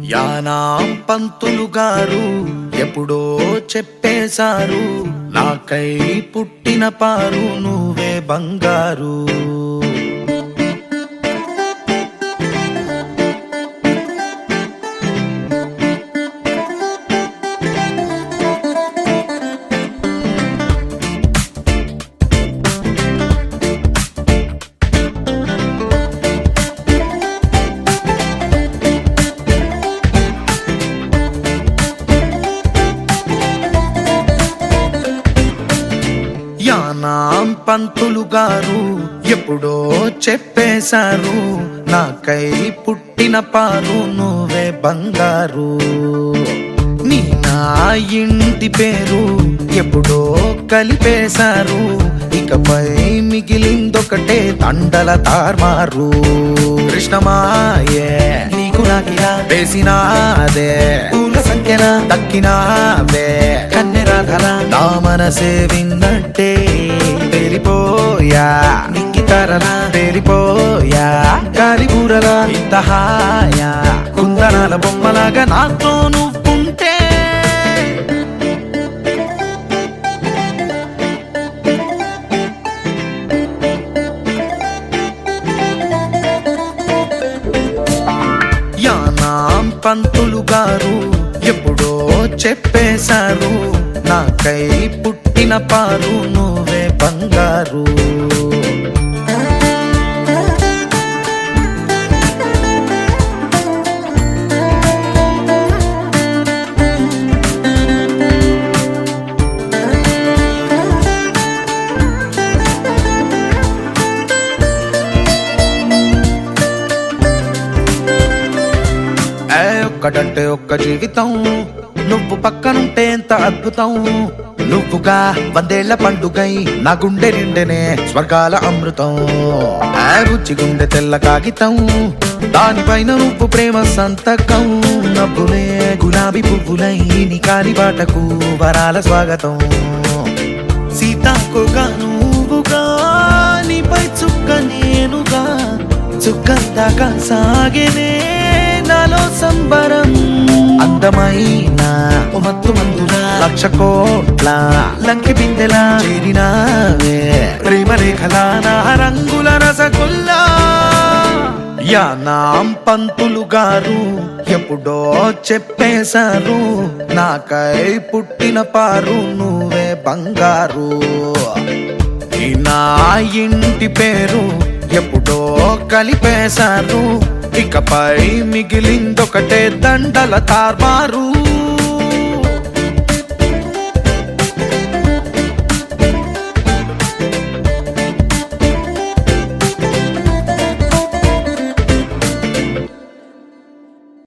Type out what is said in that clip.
యానాం పంతులు గారు ఎప్పుడో చెప్పేశారు నాకై పుట్టిన పారు నువ్వే బంగారు యానాం పంతులు గారు ఎప్పుడో చెప్పేశారు నాకై పుట్టిన పారు నువ్వే బంగారు నీ నా ఇంటి పేరు ఎప్పుడో కలిపేశారు ఇకపై మిగిలిందొకటే తండల తార్మారు కృష్ణమాయే నీకు నాకిలా వేసినాదే పూల సంఖ్యన దక్కినావే కన్నెరాధల నా మనసే విన్నట్టే పేరిపోయా నింగి తరలా పేరిపోయా గాలి బూరలా ఇంత హాయా కుందనాల బొమ్మలాగా నాతో నువ్వుంటే యానాం పంతులు గారు ఎప్పుడో చెప్పేశారు నాకై పుట్టిన పారు నువ్వే బంగారు ఏ ఒక్కటంటే ఒక్క జీవితం నువ్వు పక్కనుంటే ఎంత అద్భుతం నువ్వుగా వందేళ్ల పండుగై నా గుండె నిండెనే స్వర్గాల అమృతం ఆ రుచి గుండె తెల్ల కాగితం దానిపైన నువ్వు ప్రేమ సంతకం నవ్వులే గులాబీ పువ్వులై నీ కాలి బాటకు వరాల స్వాగతం సీతాకుగా నువ్వుగా నీపై చుక్క నేనుగా చుక్కందాకా సాగేనే నాలో సంబరం అందమైన ఓ మత్తు మందుల లక్ష కోట్ల లంకి బిందెలా చేరినావే ప్రేమ రేఖలా నా రంగుల రసగుల్లా యానాం పంతులు గారు ఎప్పుడో చెప్పేశారు నాకై పుట్టిన పారు నువ్వే బంగారు ఈ నా ఇంటి పేరు ఎప్పుడో కలిపేశారు ఇకపై మిగిలిందొకటే దండల తార్మారు